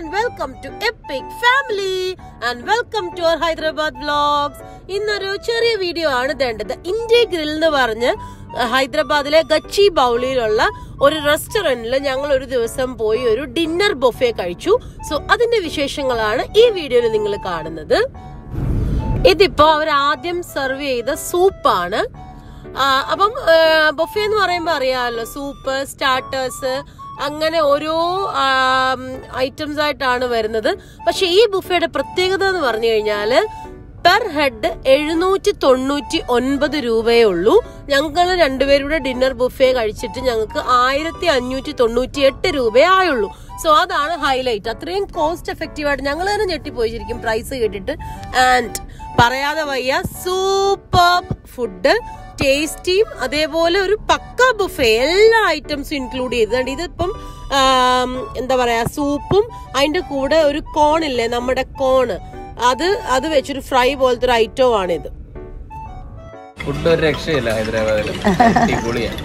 and welcome to Epic Family and welcome to our Hyderabad vlogs. ഇന്നൊരു ചെറിയ video ആണ് വേണ്ടത് ഇന്ത്യ ഗ്രിൽ എന്ന് പറഞ്ഞ് ഹൈദരാബാദിലെ ഗച്ചി ബൗളിയിലുള്ള ഒരു റെസ്റ്റോറന്റിൽ ഞങ്ങൾ ഒരു ദിവസം പോയി ഒരു ഡിന്നർ ബൊഫെ കഴിച്ചു സോ അതിന്റെ വിശേഷങ്ങളാണ് ഈ വീഡിയോയിൽ നിങ്ങൾ കാണുന്നത് ഇതിപ്പോ അവർ ആദ്യം സെർവ് ചെയ്ത സൂപ്പാണ് ആ, അപ്പം ബൊഫെ എന്ന് പറയുമ്പോൾ അറിയാമല്ലോ സൂപ്പ് സ്റ്റാർട്ടേഴ്സ് അങ്ങനെ ഓരോ ഐറ്റംസ് ആയിട്ടാണ് വരുന്നത് പക്ഷെ ഈ ബുഫയുടെ പ്രത്യേകത എന്ന് പറഞ്ഞു കഴിഞ്ഞാല് പെർ ഹെഡ് എഴുന്നൂറ്റി തൊണ്ണൂറ്റി ഒൻപത് രൂപയേ ഉള്ളൂ ഞങ്ങൾ രണ്ടുപേരുടെ ഡിന്നർ ബുഫേ കഴിച്ചിട്ട് ഞങ്ങൾക്ക് ആയിരത്തി അഞ്ഞൂറ്റി തൊണ്ണൂറ്റി എട്ട് രൂപയേ ആയുള്ളൂ സോ അതാണ് ഹൈലൈറ്റ് അത്രയും കോസ്റ്റ് എഫക്റ്റീവ് ആയിട്ട് ഞങ്ങൾ തന്നെ ഞെട്ടിപ്പോയി ശരിക്കും പ്രൈസ് കേട്ടിട്ട് ആൻഡ് പറയാതെ വയ്യ സൂപ്പർ ഫുഡ് ടേസ്റ്റിയും അതേപോലെ ഒരു പക്ക ബുഫേ എല്ലാ ഐറ്റംസും ഇൻക്ലൂഡ് ചെയ്തിട്ടുണ്ട് ഇതിപ്പം ആം, എന്താ പറയാ സൂപ്പും അതിന്റെ കൂടെ ഒരു കോണില്ലേ നമ്മുടെ കോണ് അത് അത് വെച്ചൊരു ഫ്രൈ പോലത്തെ ഒരു ഐറ്റവും ആണിത് ഫുഡ് ഒരു രക്ഷയില്ല ഹൈദരാബാദിൽ അടിപൊളിയാണ്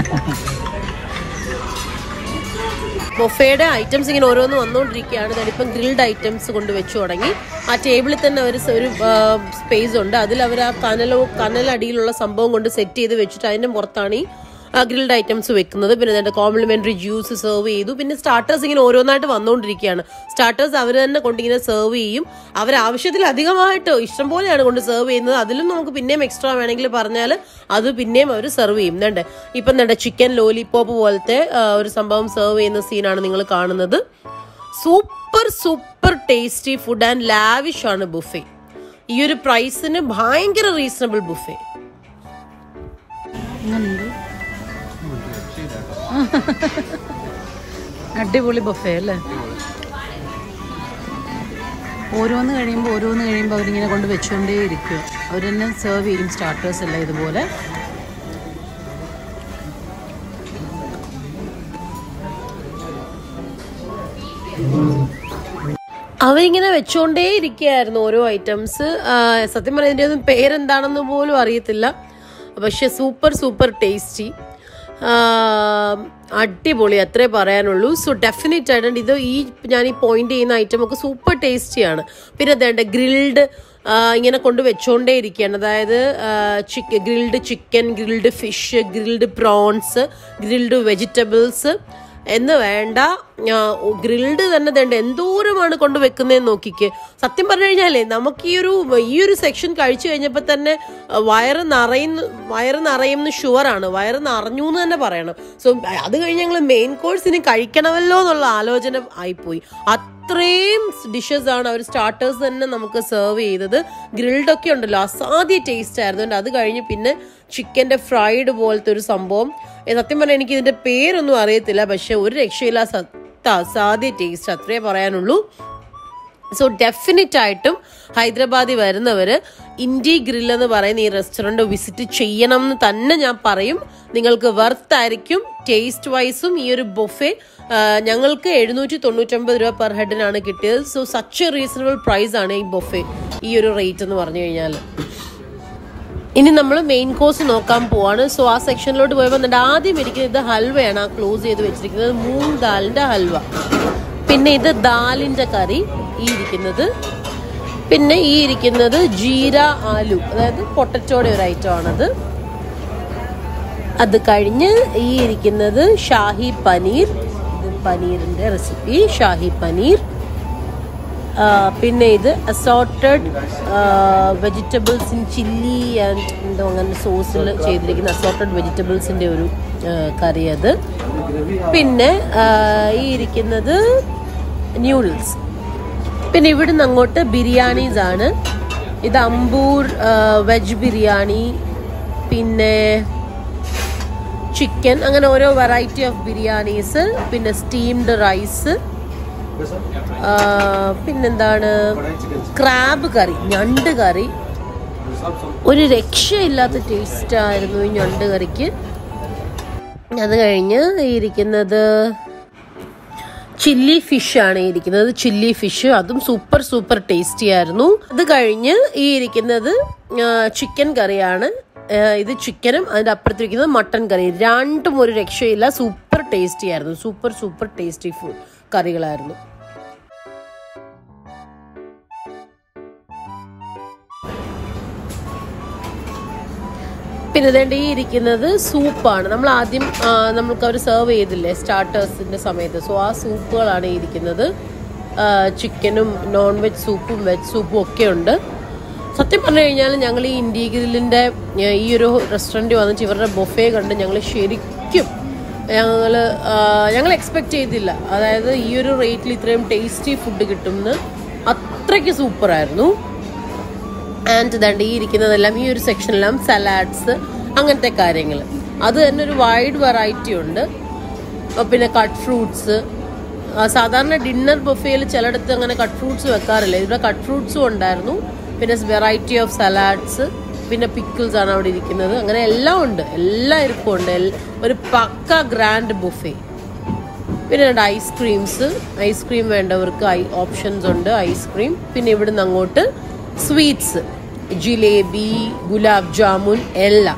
ബൊഫയുടെ ഐറ്റംസ് ഇങ്ങനെ ഓരോന്ന് വന്നുകൊണ്ടിരിക്കുകയാണ് ഇപ്പം ഗ്രിൽഡ് ഐറ്റംസ് കൊണ്ട് വെച്ചു തുടങ്ങി ആ ടേബിളിൽ തന്നെ ഒരു സ- ഒരു സ്പേസ് ഉണ്ട് അതിൽ അവർ ആ കനലോ കനലടിയിലുള്ള സംഭവം കൊണ്ട് സെറ്റ് ചെയ്ത് വെച്ചിട്ട് അതിന്റെ പുറത്താണ് ഈ ഗ്രിൽഡ് ഐറ്റംസ് വെക്കുന്നത് പിന്നെ അതിന്റെ കോംപ്ലിമെന്ററി ജ്യൂസ് സെർവ് ചെയ്തു പിന്നെ സ്റ്റാർട്ടേഴ്സ് ഇങ്ങനെ ഓരോന്നായിട്ട് വന്നുകൊണ്ടിരിക്കുകയാണ് സ്റ്റാർട്ടേഴ്സ് അവർ തന്നെ കൊണ്ടിങ്ങനെ സെർവ് ചെയ്യും അവർ ആവശ്യത്തിൽ അധികമായിട്ട് ഇഷ്ടം പോലെയാണ് കൊണ്ട് സെർവ് ചെയ്യുന്നത് അതിലും നമുക്ക് പിന്നെയും എക്സ്ട്രാ വേണമെങ്കിൽ പറഞ്ഞാൽ അത് പിന്നെയും അവർ സെർവ് ചെയ്യും എന്താ ഇപ്പം എന്താ ചിക്കൻ ലോലിപോപ്പ് പോലത്തെ ആ, ഒരു സംഭവം സെർവ് ചെയ്യുന്ന സീനാണ് നിങ്ങൾ കാണുന്നത് super super tasty food and lavish ആണ് ബുഫേ ഈ ഒരു പ്രൈസിന് ഭയങ്കര റീസണബിൾ ബുഫേ അടിപൊളി ബൊഫേ അല്ലേ ഓരോന്ന് കഴിയുമ്പോൾ ഓരോന്ന് കഴിയുമ്പോൾ അവരിങ്ങനെ കൊണ്ട് വെച്ചുകൊണ്ടേ ഇരിക്കുക അവർ തന്നെ സെർവ് ചെയ്യും സ്റ്റാർട്ടേഴ്സ് എല്ലാം ഇതുപോലെ അവരിങ്ങനെ വെച്ചുകൊണ്ടേ ഇരിക്കുകയായിരുന്നു ഓരോ ഐറ്റംസ് സത്യം പറഞ്ഞാൽ ഇതിൻ്റെ ഒന്നും പേരെന്താണെന്ന് പോലും അറിയത്തില്ല പക്ഷെ സൂപ്പർ സൂപ്പർ ടേസ്റ്റി അടിപൊളി അത്രേ പറയാനുള്ളൂ സോ ഡെഫിനറ്റ് ആയിട്ട് ഇത് ഈ ഞാൻ ഈ പോയിന്റ് ചെയ്യുന്ന ഐറ്റം ഒക്കെ സൂപ്പർ ടേസ്റ്റിയാണ് പിന്നെ അതേണ്ട ഗ്രിൽഡ് ഇങ്ങനെ കൊണ്ട് വെച്ചുകൊണ്ടേ ഇരിക്കുകയാണ് അതായത് chicken grilled chicken grilled fish grilled prawns grilled vegetables എന്ന് വേണ്ട ഗ്രിൽഡ് തന്നെ തേണ്ട എന്തോരമാണ് കൊണ്ട് വെക്കുന്നതെന്ന് നോക്കിക്ക് സത്യം പറഞ്ഞു കഴിഞ്ഞാലേ നമുക്ക് ഈ ഒരു ഈ ഒരു സെക്ഷൻ കഴിച്ചു കഴിഞ്ഞപ്പോൾ തന്നെ ആ, വയറ് നിറയുന്ന വയറ് നിറയുന്ന ഷുവറാണ് വയറ് നിറഞ്ഞു എന്ന് തന്നെ പറയണം സോ അത് കഴിഞ്ഞ് ഞങ്ങൾ മെയിൻ കോഴ്സിന് കഴിക്കണമല്ലോ എന്നുള്ള ആലോചന ആയിപ്പോയി അത്രയും ഡിഷസ് ആണ് അവർ സ്റ്റാർട്ടേഴ്സ് തന്നെ നമുക്ക് സെർവ് ചെയ്തത് ഗ്രിൽഡ് ഒക്കെ ഉണ്ടല്ലോ അസാധ്യ ടേസ്റ്റ് ആയിരുന്നു And അത് കഴിഞ്ഞ് പിന്നെ ചിക്കൻ്റെ ഫ്രൈഡ് പോലത്തെ ഒരു സംഭവം ഏ, സത്യം പറഞ്ഞാൽ എനിക്ക് ഇതിന്റെ പേരൊന്നും അറിയത്തില്ല പക്ഷെ ഒരു രക്ഷയില്ല സത്ത അസാധ്യ ടേസ്റ്റ് അത്രേ പറയാനുള്ളൂ സോ ഡെഫിനറ്റ് ആയിട്ടും ഹൈദരാബാദിൽ വരുന്നവർ ഇൻഡി ഗ്രിൽ എന്ന് പറയുന്ന ഈ റെസ്റ്റോറൻറ്റ് വിസിറ്റ് ചെയ്യണം എന്ന് തന്നെ ഞാൻ പറയും നിങ്ങൾക്ക് വർത്ത് ആയിരിക്കും ടേസ്റ്റ് വൈസും ഈ ഒരു ബൊഫെ ഞങ്ങൾക്ക് എഴുന്നൂറ്റി തൊണ്ണൂറ്റൊമ്പത് രൂപ പെർ ഹെഡിനാണ് കിട്ടിയത് so such a reasonable price ആണ് ഈ ബൊഫെ ഈ ഒരു റേറ്റ് എന്ന് പറഞ്ഞു കഴിഞ്ഞാൽ ഇനി നമ്മൾ മെയിൻ കോഴ്സ് നോക്കാൻ പോവാണ് സോ ആ സെക്ഷനിലോട്ട് പോയപ്പോൾ എന്നിട്ട് ആദ്യം ഇരിക്കുന്നത് ഇത് ഹൽവയാണ് ആ ക്ലോസ് ചെയ്ത് വെച്ചിരിക്കുന്നത് മൂങ് ദാലിന്റെ ഹൽവ പിന്നെ ഇത് ദാലിന്റെ കറി ഈ ഇരിക്കുന്നത് പിന്നെ ഈ ഇരിക്കുന്നത് ജീര ആലു അതായത് പൊട്ടറ്റോടെ ഒരു ഐറ്റം ആണത് അത് കഴിഞ്ഞ് ഈ ഇരിക്കുന്നത് ഷാഹി പനീർ ഇത് പനീറിന്റെ റെസിപ്പി ഷാഹി പനീർ ആ, പിന്നെ ഇത് assorted vegetables in chilli and എന്തോ അങ്ങനെ സോസിൽ ചെയ്തിരിക്കുന്ന അസോർട്ടഡ് വെജിറ്റബിൾസിൻ്റെ ഒരു ആ, കറി അത് പിന്നെ ആ, ഈ ഇരിക്കുന്നത് ന്യൂഡിൽസ് പിന്നെ ഇവിടുന്ന് അങ്ങോട്ട് ബിരിയാണീസ് ആണ് ഇത് അമ്പൂർ വെജ് ബിരിയാണി പിന്നെ ചിക്കൻ അങ്ങനെ ഓരോ വെറൈറ്റി ഓഫ് ബിരിയാണീസ് പിന്നെ സ്റ്റീംഡ് റൈസ് പിന്നെന്താണ് ക്രാബ് കറി ഞണ്ട് കറി ഒരു രക്ഷയില്ലാത്ത ടേസ്റ്റ് ആയിരുന്നു ഈ ഞണ്ട് കറിക്ക് അത് കഴിഞ്ഞ് ഈ ഇരിക്കുന്നത് ചില്ലി ഫിഷ് ആണ് ഈ ഇരിക്കുന്നത് ചില്ലി ഫിഷ് അതും സൂപ്പർ സൂപ്പർ ടേസ്റ്റി ആയിരുന്നു അത് കഴിഞ്ഞ് ഈ ഇരിക്കുന്നത് ചിക്കൻ കറിയാണ് ആ, ഇത് ചിക്കനും അതിന്റെ അപ്പുറത്തിരിക്കുന്നത് മട്ടൻ കറി രണ്ടും ഒരു രക്ഷയില്ല സൂപ്പർ ടേസ്റ്റി ആയിരുന്നു സൂപ്പർ സൂപ്പർ ടേസ്റ്റി ഫുഡ് കറികളായിരുന്നു പിന്നെ ഇതേണ്ട ഈ ഇരിക്കുന്നത് സൂപ്പാണ് നമ്മൾ ആദ്യം ആ, നമ്മൾക്ക് അവർ സെർവ് ചെയ്തില്ലേ സ്റ്റാർട്ടേഴ്സിന്റെ സമയത്ത് സോ ആ സൂപ്പുകളാണ് ഈ ഇരിക്കുന്നത് ആ, ചിക്കനും നോൺ വെജ് സൂപ്പും വെജ് സൂപ്പും ഒക്കെ ഉണ്ട് സത്യം പറഞ്ഞു കഴിഞ്ഞാൽ ഞങ്ങൾ ഈ ഇന്ത്യ ഗ്രില്ലിൻ്റെ ഈ ഒരു റെസ്റ്റോറൻറ്റ് വന്നിട്ട് ഇവരുടെ ബൊഫേ കണ്ട് ഞങ്ങൾ ശരിക്കും ഞങ്ങൾ ഞങ്ങൾ എക്സ്പെക്റ്റ് ചെയ്തില്ല അതായത് ഈ ഒരു റേറ്റിൽ ഇത്രയും ടേസ്റ്റി ഫുഡ് കിട്ടുമെന്ന് അത്രയ്ക്ക് സൂപ്പറായിരുന്നു ആൻഡ് ദണ്ട് ഈ ഇരിക്കുന്നതെല്ലാം ഈ ഒരു സെക്ഷനിലെല്ലാം സലാഡ്സ് അങ്ങനത്തെ കാര്യങ്ങൾ അത് തന്നെ ഒരു വൈഡ് വെറൈറ്റി ഉണ്ട് അഹ് പിന്നെ കട്ട് ഫ്രൂട്ട്സ് സാധാരണ ഡിന്നർ ബൊഫയിൽ ചിലയിടത്ത് അങ്ങനെ കട്ട് ഫ്രൂട്ട്സ് വെക്കാറില്ല ഇവിടെ കട്ട് ഫ്രൂട്ട്സും ഉണ്ടായിരുന്നു പിന്നെ വെറൈറ്റി ഓഫ് സലാഡ്സ് പിന്നെ പിക്കിൾസ് ആണ് അവിടെ ഇരിക്കുന്നത് അങ്ങനെ എല്ലാം ഉണ്ട് എല്ലാം ഇരിപ്പുണ്ട് എൽ- ഒരു പക്ക ഗ്രാൻഡ് ബുഫേ പിന്നെ രണ്ട് ഐസ്ക്രീംസ് ഐസ്ക്രീം വേണ്ടവർക്ക് ഐ ഓപ്ഷൻസ് ഉണ്ട് ഐസ്ക്രീം പിന്നെ ഇവിടുന്ന് അങ്ങോട്ട് സ്വീറ്റ്സ് ജിലേബി ഗുലാബ് ജാമുൻ എല്ലാം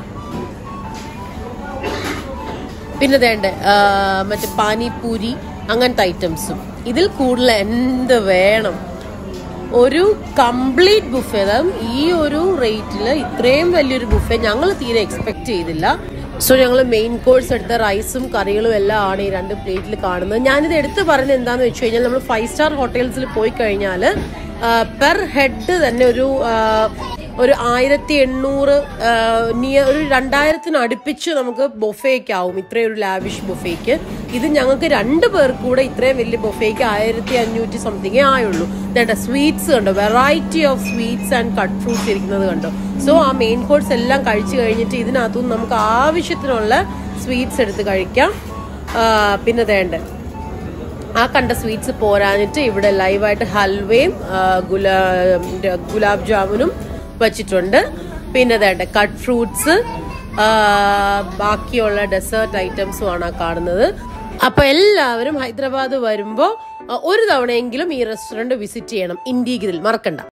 പിന്നെ വേണ്ട മറ്റേ പാനിപൂരി അങ്ങനത്തെ ഐറ്റംസും ഇതിൽ കൂടുതൽ എന്ത് വേണം ഒരു കംപ്ലീറ്റ് ബുഫേ അതായത് ഈ ഒരു റേറ്റിൽ ഇത്രയും വലിയൊരു ബുഫേ ഞങ്ങൾ തീരെ എക്സ്പെക്ട് ചെയ്തില്ല സോ ഞങ്ങൾ മെയിൻ കോഴ്സ് എടുത്ത റൈസും കറികളും എല്ലാം ആണ് ഈ രണ്ട് പ്ലേറ്റിൽ കാണുന്നത് ഞാനിത് എടുത്ത് പറയുന്നത് എന്താണെന്ന് വെച്ച് കഴിഞ്ഞാൽ നമ്മൾ ഫൈവ് സ്റ്റാർ ഹോട്ടൽസിൽ പോയി കഴിഞ്ഞാൽ പെർ ഹെഡ് തന്നെ ഒരു ആ, ഒരു ആയിരത്തി എണ്ണൂറ് നിയർ ഒരു രണ്ടായിരത്തിന് അടുപ്പിച്ച് നമുക്ക് ബൊഫേക്ക് ആവും ഇത്രയും ഒരു ലാവിഷ് ബൊഫേക്ക് ഇത് ഞങ്ങൾക്ക് രണ്ട് പേർക്ക് കൂടെ ഇത്രയും വലിയ ബൊഫേക്ക് ആയിരത്തി അഞ്ഞൂറ്റി സംതിങ്ങേ ആയുള്ളൂ വേണ്ട സ്വീറ്റ്സ് കണ്ടോ variety of sweets and cut fruits ഇരിക്കുന്നത് കണ്ടോ സോ ആ മെയിൻ കോഴ്സ് എല്ലാം കഴിച്ചു കഴിഞ്ഞിട്ട് ഇതിനകത്തുനിന്ന് നമുക്ക് ആവശ്യത്തിനുള്ള സ്വീറ്റ്സ് എടുത്ത് കഴിക്കാം ആ, പിന്നെ വേണ്ട ആ കണ്ട സ്വീറ്റ്സ് പോരാഞ്ഞിട്ട് ഇവിടെ ലൈവായിട്ട് ഹൽവയും ആ, ഗുലാ ഗുലാബ് ജാമുനും വച്ചിട്ടുണ്ട് പിന്നെ വേണ്ട കട്ട് ഫ്രൂട്ട്സ് ബാക്കിയുള്ള ഡെസേർട്ട് ഐറ്റംസും ആണ് ആ കാണുന്നത് അപ്പൊ എല്ലാവരും ഹൈദരാബാദ് വരുമ്പോൾ ഒരു തവണയെങ്കിലും ഈ റെസ്റ്റോറന്റ് വിസിറ്റ് ചെയ്യണം ഇന്ത്യ ഗ്രിൽ മറക്കണ്ട